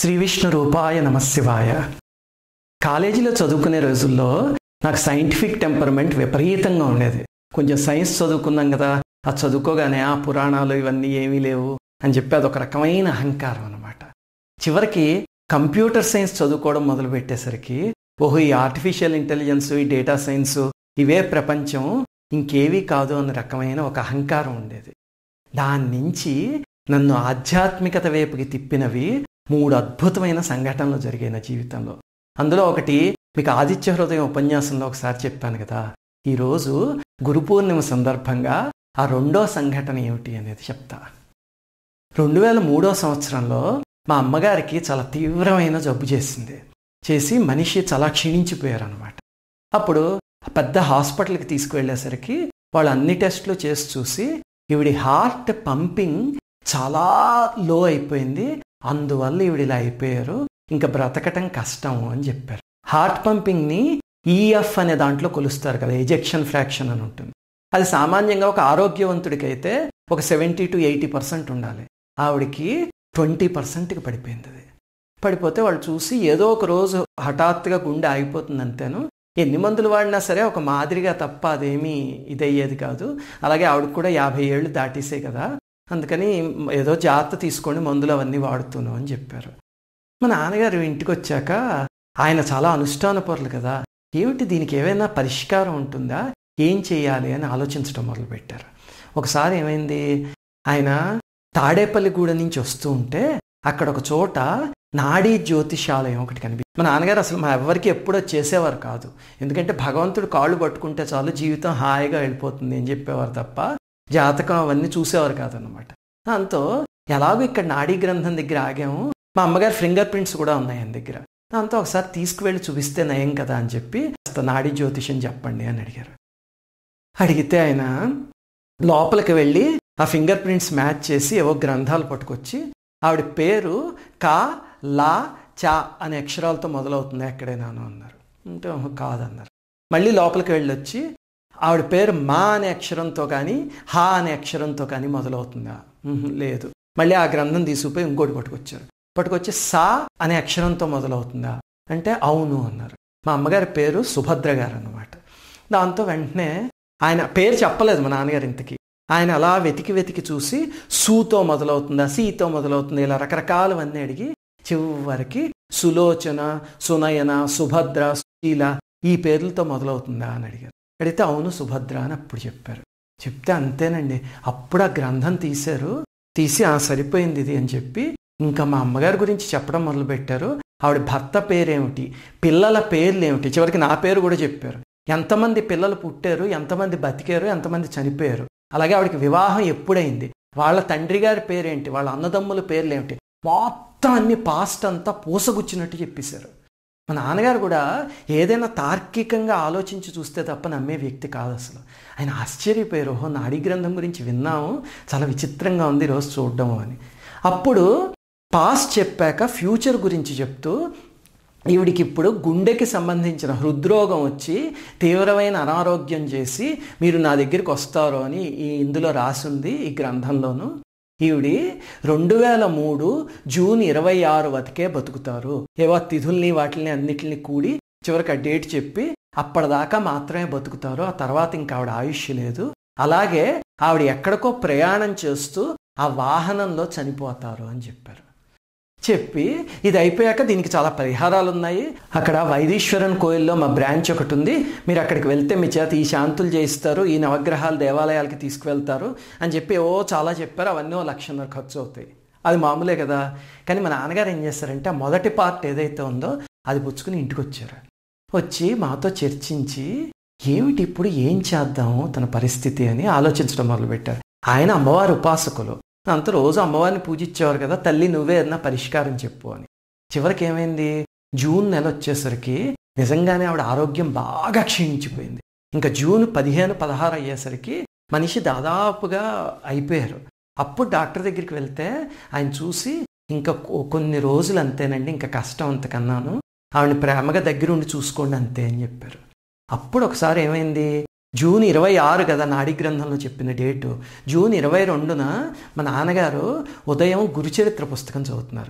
శ్రీ విష్ణు రూపాయ నమశివాయ కాలేజీలో చదువుకునే రోజుల్లో నాకు సైంటిఫిక్ టెంపర్మెంట్ విపరీతంగా ఉండేది కొంచెం సైన్స్ చదువుకున్నాం కదా ఆ చదువుకోగానే ఆ పురాణాలు ఇవన్నీ ఏమీ లేవు అని చెప్పి అదొక రకమైన అహంకారం అనమాట చివరికి కంప్యూటర్ సైన్స్ చదువుకోవడం మొదలు పెట్టేసరికి ఓహో ఈ ఆర్టిఫిషియల్ ఇంటెలిజెన్స్ ఈ డేటా సైన్స్ ఇవే ప్రపంచం ఇంకేవీ కాదు అన్న రకమైన ఒక అహంకారం ఉండేది దాని నుంచి నన్ను ఆధ్యాత్మికత వైపుకి తిప్పినవి మూడు అద్భుతమైన సంఘటనలు జరిగాయి నా జీవితంలో అందులో ఒకటి మీకు ఆదిత్య హృదయం ఉపన్యాసంలో ఒకసారి చెప్పాను కదా ఈరోజు గురు పూర్ణిమ సందర్భంగా ఆ రెండో సంఘటన ఏమిటి అనేది చెప్తా రెండు వేల మూడో సంవత్సరంలో మా అమ్మగారికి చాలా తీవ్రమైన జబ్బు చేసింది చేసి మనిషి చాలా క్షీణించిపోయారు అనమాట అప్పుడు పెద్ద హాస్పిటల్కి తీసుకువెళ్ళేసరికి వాళ్ళు అన్ని టెస్టులు చేసి చూసి ఈవిడి హార్ట్ పంపింగ్ చాలా లో అయిపోయింది అందువల్ల ఈవిడ ఇలా అయిపోయారు ఇంకా బ్రతకటం కష్టం అని చెప్పారు హార్ట్ పంపింగ్ని ఈఎఫ్ అనే దాంట్లో కొలుస్తారు కదా ఎజెక్షన్ ఫ్రాక్షన్ అని ఉంటుంది అది సామాన్యంగా ఒక ఆరోగ్యవంతుడికి అయితే ఒక సెవెంటీ టు ఎయిటీ పర్సెంట్ ఉండాలి ఆవిడికి ట్వంటీ పర్సెంట్కి పడిపోయింది అది పడిపోతే వాళ్ళు చూసి ఏదో ఒక రోజు హఠాత్తుగా గుండె ఆగిపోతుంది అంతేను ఎన్ని మందులు వాడినా సరే ఒక మాదిరిగా తప్ప అదేమీ ఇదయ్యేది కాదు అలాగే ఆవిడకి కూడా యాభై ఏళ్ళు దాటేసే కదా అందుకని ఏదో జాగ్రత్త తీసుకొని మందులు అవన్నీ వాడుతున్నావు అని చెప్పారు మా నాన్నగారు ఇంటికి వచ్చాక ఆయన చాలా అనుష్ఠానపరులు కదా ఏమిటి దీనికి ఏమైనా పరిష్కారం ఉంటుందా ఏం చేయాలి అని ఆలోచించడం మొదలుపెట్టారు ఒకసారి ఏమైంది ఆయన తాడేపల్లిగూడ నుంచి వస్తూ ఉంటే అక్కడ ఒక చోట నాడీ జ్యోతిషాలయం ఒకటి కనిపి మా నాన్నగారు అసలు మా ఎవరికి ఎప్పుడో చేసేవారు కాదు ఎందుకంటే భగవంతుడు కాళ్ళు పట్టుకుంటే చాలు జీవితం హాయిగా వెళ్ళిపోతుంది అని చెప్పేవారు తప్ప జాతకం అవన్నీ చూసేవారు కాదనమాట దాంతో ఎలాగో ఇక్కడ నాడీ గ్రంథం దగ్గర ఆగాము మా అమ్మగారి ఫింగర్ ప్రింట్స్ కూడా ఉన్నాయి ఆయన దగ్గర దాంతో ఒకసారి తీసుకువెళ్ళి చూపిస్తే నయం కదా అని చెప్పి నాడీ జ్యోతిషం చెప్పండి అని అడిగారు అడిగితే ఆయన లోపలికి వెళ్ళి ఆ ఫింగర్ ప్రింట్స్ మ్యాచ్ చేసి ఏవో గ్రంథాలు పట్టుకొచ్చి ఆవిడ పేరు కా లా చా అనే అక్షరాలతో మొదలవుతుంది ఎక్కడైనాను అన్నారు అంటే కాదన్నారు మళ్ళీ లోపలికి వెళ్ళొచ్చి ఆవిడ పేరు మా అనే అక్షరంతో కానీ హా అనే అక్షరంతో కానీ మొదలవుతుందా లేదు మళ్ళీ ఆ గ్రంథం తీసుకుపోయి ఇంకోటి పట్టుకొచ్చారు పట్టుకొచ్చి సా అనే అక్షరంతో మొదలవుతుందా అంటే అవును అన్నారు మా అమ్మగారి పేరు సుభద్ర గారు అనమాట దాంతో వెంటనే ఆయన పేరు చెప్పలేదు మా నాన్నగారు ఇంతకి ఆయన అలా వెతికి వెతికి చూసి సూతో మొదలవుతుందా సీతో మొదలవుతుందా ఇలా రకరకాలవన్నీ అడిగి చివరికి సులోచన సునయన సుభద్ర సుశీల ఈ పేర్లతో మొదలవుతుందా అని అడిగారు అడిగితే అవును సుభద్ర అని అప్పుడు చెప్పారు చెప్తే అంతేనండి అప్పుడు ఆ గ్రంథం తీశారు తీసి ఆ సరిపోయింది ఇది అని చెప్పి ఇంకా మా అమ్మగారి గురించి చెప్పడం మొదలుపెట్టారు ఆవిడ భర్త పేరేమిటి పిల్లల పేర్లు ఏమిటి చివరికి నా పేరు కూడా చెప్పారు ఎంతమంది పిల్లలు పుట్టారు ఎంతమంది బతికారు ఎంతమంది చనిపోయారు అలాగే ఆవిడకి వివాహం ఎప్పుడైంది వాళ్ళ తండ్రి గారి పేరేంటి వాళ్ళ అన్నదమ్ముల పేర్లు ఏమిటి మొత్తం అన్ని పాస్ట్ అంతా పూసగుచ్చినట్టు చెప్పేశారు మా నాన్నగారు కూడా ఏదైనా తార్కికంగా ఆలోచించి చూస్తే తప్ప నమ్మే వ్యక్తి కాదు అసలు ఆయన ఆశ్చర్యపోయారు ఓహో నాడీ గ్రంథం గురించి విన్నాము చాలా విచిత్రంగా ఉంది ఈరోజు చూడడము అని అప్పుడు పాస్ట్ చెప్పాక ఫ్యూచర్ గురించి చెప్తూ ఈవిడికి ఇప్పుడు గుండెకి సంబంధించిన హృద్రోగం వచ్చి తీవ్రమైన అనారోగ్యం చేసి మీరు నా దగ్గరికి వస్తారు అని ఈ ఇందులో రాసింది ఈ గ్రంథంలోను ఈవిడి రెండు వేల మూడు జూన్ ఇరవై ఆరు వతికే బతుకుతారు ఏవో తిథుల్ని వాటిని అన్నిటిని కూడి చివరికి ఆ డేట్ చెప్పి అప్పటిదాకా మాత్రమే బతుకుతారు ఆ తర్వాత ఇంకా ఆవిడ ఆయుష్ లేదు అలాగే ఆవిడ ఎక్కడికో ప్రయాణం చేస్తూ ఆ వాహనంలో చనిపోతారు అని చెప్పారు చెప్పి ఇది అయిపోయాక దీనికి చాలా పరిహారాలు ఉన్నాయి అక్కడ వైదీశ్వరన్ కోయిల్లో మా బ్రాంచ్ ఒకటి ఉంది మీరు అక్కడికి వెళ్తే మీ చేత ఈ శాంతులు చేయిస్తారు ఈ నవగ్రహాలు దేవాలయాలకి తీసుకువెళ్తారు అని చెప్పి ఓ చాలా చెప్పారు అవన్నీ ఓ లక్షన్నర ఖర్చు అవుతాయి అది మామూలే కదా కానీ మా నాన్నగారు ఏం చేస్తారంటే ఆ మొదటి పార్ట్ ఏదైతే ఉందో అది పుచ్చుకుని ఇంటికి వచ్చారు వచ్చి మాతో చర్చించి ఏమిటి ఇప్పుడు ఏం చేద్దాము తన పరిస్థితి అని ఆలోచించడం మొదలుపెట్టారు ఆయన అమ్మవారి ఉపాసకులు అంత రోజు అమ్మవారిని పూజించేవారు కదా తల్లి నువ్వే ఏదన్నా పరిష్కారం చెప్పు అని చివరికి ఏమైంది జూన్ నెల వచ్చేసరికి నిజంగానే ఆవిడ ఆరోగ్యం బాగా క్షీణించిపోయింది ఇంకా జూన్ పదిహేను పదహారు అయ్యేసరికి మనిషి దాదాపుగా అయిపోయారు అప్పుడు డాక్టర్ దగ్గరికి వెళ్తే ఆయన చూసి ఇంకా కొన్ని రోజులు అంతేనండి ఇంకా కష్టం అంతకన్నాను ఆవిడని ప్రేమగా దగ్గరుండి చూసుకోండి అంతే అని చెప్పారు అప్పుడు ఒకసారి ఏమైంది జూన్ ఇరవై ఆరు కదా నాడీ గ్రంథంలో చెప్పిన డేటు జూన్ ఇరవై రెండున మా నాన్నగారు ఉదయం గురుచరిత్ర పుస్తకం చదువుతున్నారు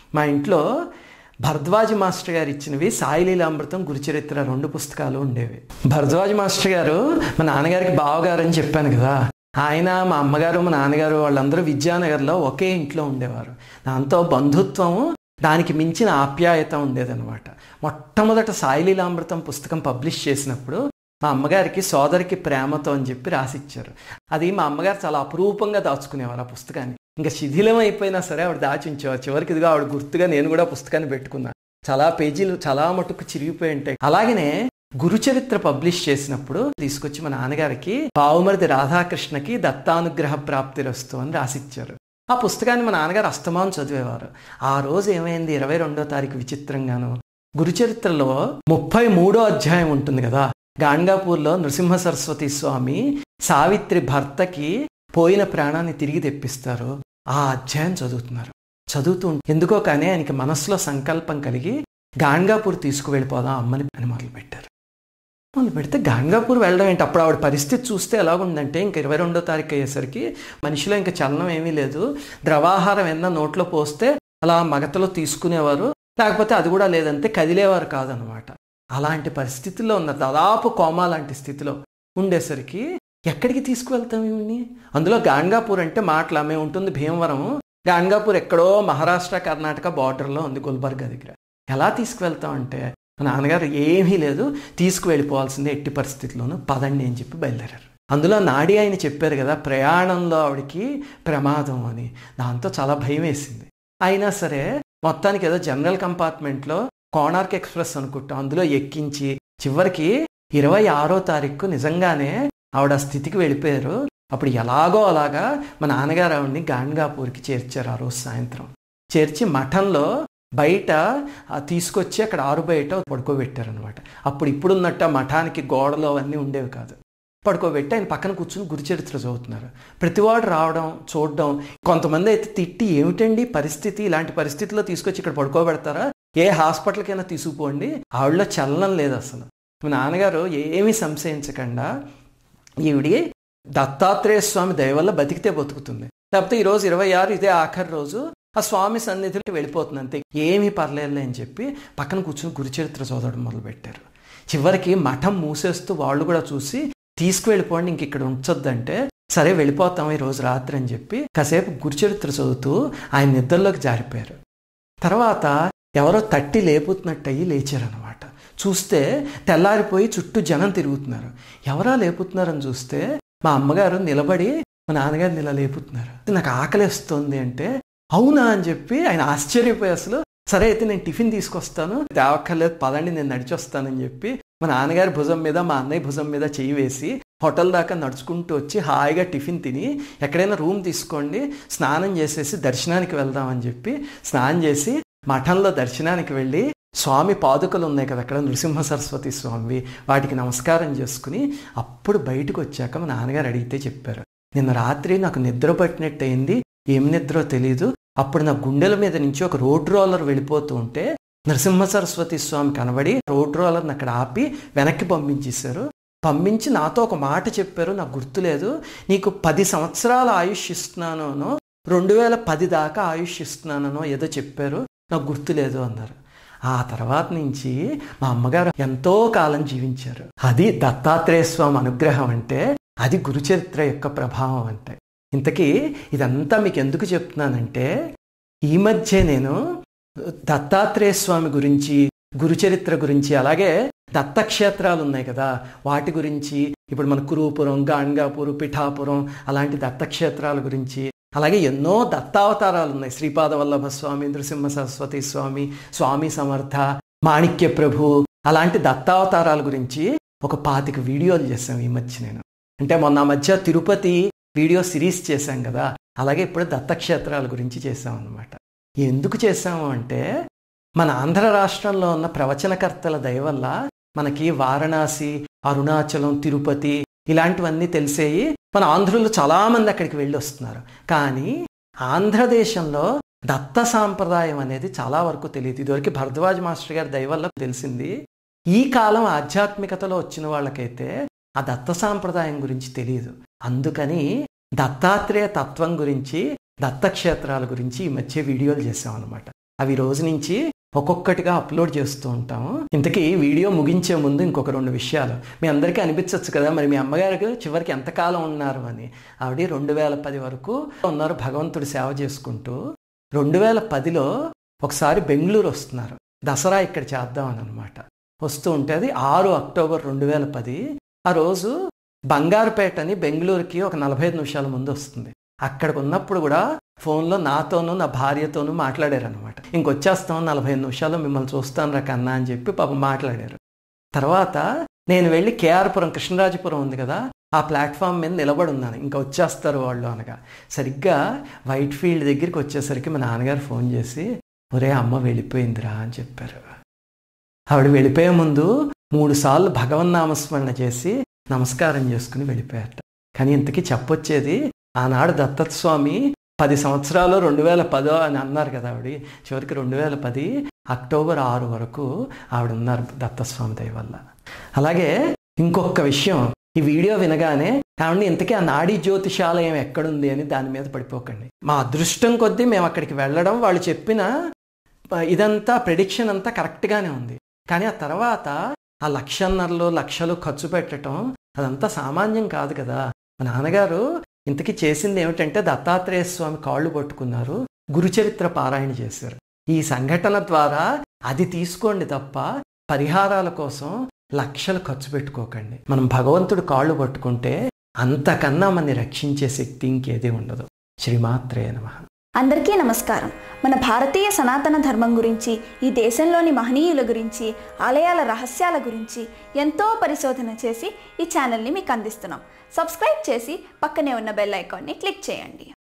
మా ఇంట్లో భరద్వాజ్ మాస్టర్ గారు ఇచ్చినవి సాయిలీలామృతం గురుచరిత్ర రెండు పుస్తకాలు ఉండేవి భరద్వాజ్ మాస్టర్ గారు మా నాన్నగారికి బావగారు అని చెప్పాను కదా ఆయన మా అమ్మగారు మా నాన్నగారు వాళ్ళందరూ విద్యానగర్లో ఒకే ఇంట్లో ఉండేవారు దాంతో బంధుత్వము దానికి మించిన ఆప్యాయత ఉండేదన్నమాట మొట్టమొదట సాయిలీలామృతం పుస్తకం పబ్లిష్ చేసినప్పుడు మా అమ్మగారికి సోదరికి ప్రేమతో అని చెప్పి రాసిచ్చారు అది మా అమ్మగారు చాలా అపురూపంగా దాచుకునేవారు ఆ పుస్తకాన్ని ఇంకా శిథిలం అయిపోయినా సరే ఆవిడ దాచి ఉంచేవారు చివరికి ఇదిగా ఆవిడ గుర్తుగా నేను కూడా పుస్తకాన్ని పెట్టుకున్నాను చాలా పేజీలు చాలా మటుకు చిరిగిపోయి ఉంటాయి అలాగనే గురుచరిత్ర పబ్లిష్ చేసినప్పుడు తీసుకొచ్చి మా నాన్నగారికి బావుమరిది రాధాకృష్ణకి దత్తానుగ్రహ ప్రాప్తి రస్తు అని రాసిచ్చారు ఆ పుస్తకాన్ని మా నాన్నగారు అస్తమానం చదివేవారు ఆ రోజు ఏమైంది ఇరవై రెండో తారీఖు విచిత్రంగాను గురుచరిత్రలో ముప్పై మూడో అధ్యాయం ఉంటుంది కదా గాంగాపూర్లో నృసింహ సరస్వతి స్వామి సావిత్రి భర్తకి పోయిన ప్రాణాన్ని తిరిగి తెప్పిస్తారు ఆ అధ్యాయం చదువుతున్నారు చదువుతూ ఎందుకో కానీ ఆయనకి మనసులో సంకల్పం కలిగి గాంగాపూర్ తీసుకువెళ్ళిపోదాం అమ్మని అని మొదలు పెట్టారు మొదలు పెడితే గాంగాపూర్ వెళ్ళడం ఏంటి అప్పుడు ఆవిడ పరిస్థితి చూస్తే ఎలాగుందంటే ఇంక ఇరవై రెండో తారీఖు అయ్యేసరికి మనిషిలో ఇంకా చలనం ఏమీ లేదు ద్రవాహారం ఎన్న నోట్లో పోస్తే అలా మగతలో తీసుకునేవారు లేకపోతే అది కూడా లేదంటే కదిలేవారు కాదనమాట అలాంటి పరిస్థితుల్లో ఉన్నారు దాదాపు కోమా లాంటి స్థితిలో ఉండేసరికి ఎక్కడికి తీసుకువెళ్తాం ఇవన్నీ అందులో గాంగాపూర్ అంటే మాటలు ఆమె ఉంటుంది భీమవరం గాంగాపూర్ ఎక్కడో మహారాష్ట్ర కర్ణాటక బార్డర్లో ఉంది గుల్బర్గా దగ్గర ఎలా తీసుకువెళ్తాం అంటే మా నాన్నగారు ఏమీ లేదు తీసుకువెళ్ళిపోవాల్సిందే ఎట్టి పరిస్థితుల్లోనూ పదండి అని చెప్పి బయలుదేరారు అందులో నాడి ఆయన చెప్పారు కదా ప్రయాణంలో ఆవిడకి ప్రమాదం అని దాంతో చాలా భయం వేసింది అయినా సరే మొత్తానికి ఏదో జనరల్ కంపార్ట్మెంట్లో కోణార్క్ ఎక్స్ప్రెస్ అనుకుంటాం అందులో ఎక్కించి చివరికి ఇరవై ఆరో తారీఖు నిజంగానే ఆవిడ ఆ స్థితికి వెళ్ళిపోయారు అప్పుడు ఎలాగో అలాగా మా నాన్నగారు ఆవిడని గాన్గాపూర్కి చేర్చారు ఆ రోజు సాయంత్రం చేర్చి మఠంలో బయట తీసుకొచ్చి అక్కడ ఆరు బయట పడుకోబెట్టారనమాట అప్పుడు ఇప్పుడున్నట్టు ఆ మఠానికి గోడలు అవన్నీ ఉండేవి కాదు పడుకోబెట్టి ఆయన పక్కన కూర్చుని గురుచరిత్ర చదువుతున్నారు ప్రతివాడు రావడం చూడడం కొంతమంది అయితే తిట్టి ఏమిటండి పరిస్థితి ఇలాంటి పరిస్థితిలో తీసుకొచ్చి ఇక్కడ పడుకోబెడతారా ఏ హాస్పిటల్కైనా తీసుకుపోండి ఆవిడలో చలనం లేదు అసలు మా నాన్నగారు ఏమీ సంశయించకుండా ఈవిడి దత్తాత్రేయ స్వామి దయ వల్ల బతికితే బతుకుతుంది లేకపోతే ఈరోజు ఇరవై ఆరు ఇదే ఆఖరి రోజు ఆ స్వామి సన్నిధికి వెళ్ళిపోతుంది అంతే ఏమీ పర్లేదులే అని చెప్పి పక్కన కూర్చుని గురుచరిత్ర చదవడం మొదలుపెట్టారు చివరికి మఠం మూసేస్తూ వాళ్ళు కూడా చూసి తీసుకువెళ్ళిపోండి ఇంక ఇక్కడ ఉంచొద్దంటే సరే వెళ్ళిపోతాం ఈ రోజు రాత్రి అని చెప్పి కాసేపు గురుచరిత్ర చదువుతూ ఆయన నిద్రలోకి జారిపోయారు తర్వాత ఎవరో తట్టి లేపుతున్నట్టయి లేచారనమాట చూస్తే తెల్లారిపోయి చుట్టూ జనం తిరుగుతున్నారు ఎవరా లేపుతున్నారని చూస్తే మా అమ్మగారు నిలబడి మా నాన్నగారు ఇలా లేపుతున్నారు నాకు ఆకలిస్తుంది అంటే అవునా అని చెప్పి ఆయన ఆశ్చర్యపోయి అసలు సరే అయితే నేను టిఫిన్ తీసుకొస్తాను తేవక్కర్లేదు పదండి నేను నడిచి వస్తానని చెప్పి మా నాన్నగారి భుజం మీద మా అన్నయ్య భుజం మీద చేయి వేసి హోటల్ దాకా నడుచుకుంటూ వచ్చి హాయిగా టిఫిన్ తిని ఎక్కడైనా రూమ్ తీసుకోండి స్నానం చేసేసి దర్శనానికి వెళ్దామని చెప్పి స్నానం చేసి మఠంలో దర్శనానికి వెళ్ళి స్వామి పాదుకలు ఉన్నాయి కదా అక్కడ నృసింహ సరస్వతి స్వామి వాటికి నమస్కారం చేసుకుని అప్పుడు బయటకు వచ్చాక మా నాన్నగారు అడిగితే చెప్పారు నిన్న రాత్రి నాకు నిద్ర పట్టినట్టు అయింది ఏం నిద్రో తెలీదు అప్పుడు నా గుండెల మీద నుంచి ఒక రోడ్ రోలర్ వెళ్ళిపోతూ ఉంటే నరసింహ సరస్వతి స్వామి కనబడి రోడ్ రోలర్ని అక్కడ ఆపి వెనక్కి పంపించేశారు పంపించి నాతో ఒక మాట చెప్పారు నాకు గుర్తులేదు నీకు పది సంవత్సరాల ఆయుష్ ఇస్తున్నానో రెండు వేల పది దాకా ఆయుష్ ఇస్తున్నానో ఏదో చెప్పారు నాకు గుర్తులేదు అన్నారు ఆ తర్వాత నుంచి మా అమ్మగారు ఎంతో కాలం జీవించారు అది దత్తాత్రేయ స్వామి అనుగ్రహం అంటే అది గురుచరిత్ర యొక్క ప్రభావం అంటే ఇంతకీ ఇదంతా మీకు ఎందుకు చెప్తున్నానంటే ఈ మధ్య నేను దత్తాత్రేయ స్వామి గురించి గురుచరిత్ర గురించి అలాగే దత్తక్షేత్రాలు ఉన్నాయి కదా వాటి గురించి ఇప్పుడు మన కురూపురం గాణ్గాపురం పిఠాపురం అలాంటి దత్తక్షేత్రాల గురించి అలాగే ఎన్నో దత్తావతారాలు ఉన్నాయి శ్రీపాద వల్లభ స్వామి నృసింహ సరస్వతి స్వామి స్వామి సమర్థ మాణిక్య ప్రభు అలాంటి దత్తావతారాల గురించి ఒక పాతిక వీడియోలు చేశాం ఈ మధ్య నేను అంటే మొన్న మధ్య తిరుపతి వీడియో సిరీస్ చేశాం కదా అలాగే ఇప్పుడు దత్తక్షేత్రాల గురించి చేశాం అనమాట ఎందుకు చేశాము అంటే మన ఆంధ్ర రాష్ట్రంలో ఉన్న ప్రవచనకర్తల దయ వల్ల మనకి వారణాసి అరుణాచలం తిరుపతి ఇలాంటివన్నీ తెలిసేయి మన ఆంధ్రులు చాలామంది అక్కడికి వెళ్ళి వస్తున్నారు కానీ ఆంధ్రదేశంలో దత్త సాంప్రదాయం అనేది చాలా వరకు తెలియదు ఇదివరకు భరద్వాజ్ మాస్టర్ గారి దయ వల్ల తెలిసింది ఈ కాలం ఆధ్యాత్మికతలో వచ్చిన వాళ్ళకైతే ఆ దత్త సాంప్రదాయం గురించి తెలియదు అందుకని దత్తాత్రేయ తత్వం గురించి దత్తక్షేత్రాల గురించి ఈ మధ్య వీడియోలు చేసాం అనమాట అవి రోజు నుంచి ఒక్కొక్కటిగా అప్లోడ్ చేస్తూ ఉంటాము ఇంతకీ వీడియో ముగించే ముందు ఇంకొక రెండు విషయాలు మీ అందరికీ అనిపించవచ్చు కదా మరి మీ అమ్మగారికి చివరికి ఎంతకాలం ఉన్నారు అని ఆవిడ రెండు వేల పది వరకు ఉన్నారు భగవంతుడి సేవ చేసుకుంటూ రెండు వేల పదిలో ఒకసారి బెంగళూరు వస్తున్నారు దసరా ఇక్కడ చేద్దామని అనమాట వస్తూ ఉంటే అది ఆరు అక్టోబర్ రెండు వేల పది ఆ రోజు బంగారుపేట అని బెంగళూరుకి ఒక నలభై ఐదు నిమిషాల ముందు వస్తుంది అక్కడికి ఉన్నప్పుడు కూడా ఫోన్లో నాతోనూ నా భార్యతోనూ మాట్లాడారు అనమాట ఇంకొచ్చేస్తాం నలభై ఐదు నిమిషాలు మిమ్మల్ని చూస్తాను రా కన్నా అని చెప్పి పాపం మాట్లాడారు తర్వాత నేను వెళ్ళి కేఆర్పురం కృష్ణరాజపురం ఉంది కదా ఆ ప్లాట్ఫామ్ మీద నిలబడి ఉన్నాను ఇంకా వచ్చేస్తారు వాళ్ళు అనగా సరిగ్గా వైట్ ఫీల్డ్ దగ్గరికి వచ్చేసరికి మా నాన్నగారు ఫోన్ చేసి ఒరే అమ్మ వెళ్ళిపోయిందిరా అని చెప్పారు ఆవిడ వెళ్ళిపోయే ముందు మూడు సార్లు భగవన్నామస్మరణ చేసి నమస్కారం చేసుకుని వెళ్ళిపోయారట కానీ ఇంతకీ చెప్పొచ్చేది ఆనాడు దత్తత స్వామి పది సంవత్సరాలు రెండు వేల పదో అని అన్నారు కదా ఆవిడ చివరికి రెండు వేల పది అక్టోబర్ ఆరు వరకు ఆవిడ ఉన్నారు దత్తస్వామి దయ వల్ల అలాగే ఇంకొక విషయం ఈ వీడియో వినగానే ఆవిడని ఇంతకీ ఆ నాడీ జ్యోతిషాలయం ఎక్కడుంది అని దాని మీద పడిపోకండి మా అదృష్టం కొద్దీ మేము అక్కడికి వెళ్ళడం వాళ్ళు చెప్పిన ఇదంతా ప్రెడిక్షన్ అంతా కరెక్ట్గానే ఉంది కానీ ఆ తర్వాత ఆ లక్షన్నరలు లక్షలు ఖర్చు పెట్టడం అదంతా సామాన్యం కాదు కదా మా నాన్నగారు ఇంతకీ చేసింది ఏమిటంటే దత్తాత్రేయ స్వామి కాళ్ళు పట్టుకున్నారు గురుచరిత్ర పారాయణ చేశారు ఈ సంఘటన ద్వారా అది తీసుకోండి తప్ప పరిహారాల కోసం లక్షలు ఖర్చు పెట్టుకోకండి మనం భగవంతుడు కాళ్ళు పట్టుకుంటే అంతకన్నా మనని రక్షించే శక్తి ఇంకేది ఉండదు శ్రీమాత్రే నమ అందరికీ నమస్కారం మన భారతీయ సనాతన ధర్మం గురించి ఈ దేశంలోని మహనీయుల గురించి ఆలయాల రహస్యాల గురించి ఎంతో పరిశోధన చేసి ఈ ఛానల్ని మీకు అందిస్తున్నాం సబ్స్క్రైబ్ చేసి పక్కనే ఉన్న బెల్ ఐకాన్ని క్లిక్ చేయండి